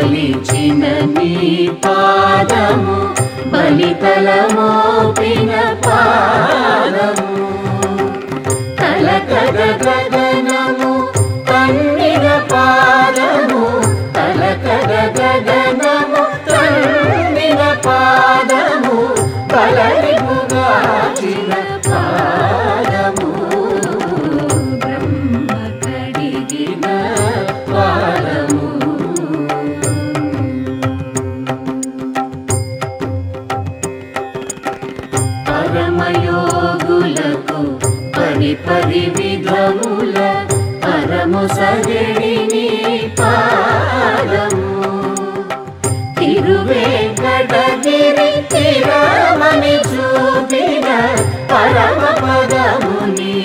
కొలిచిన నీ పాదము బలితలమోపిన పాదము తలకద గగనము తన్నిన పాదము తలకద గగనము తన్నిన పాదము బలరిపుగాచిన పాదము బ్రహ్మ కడిగిన పాదము పరమయోగులకు పది పది విధముల పరము సగడిని పాదము తిరువేంకటగిరి తిరమని చూపిన పరమ పదముని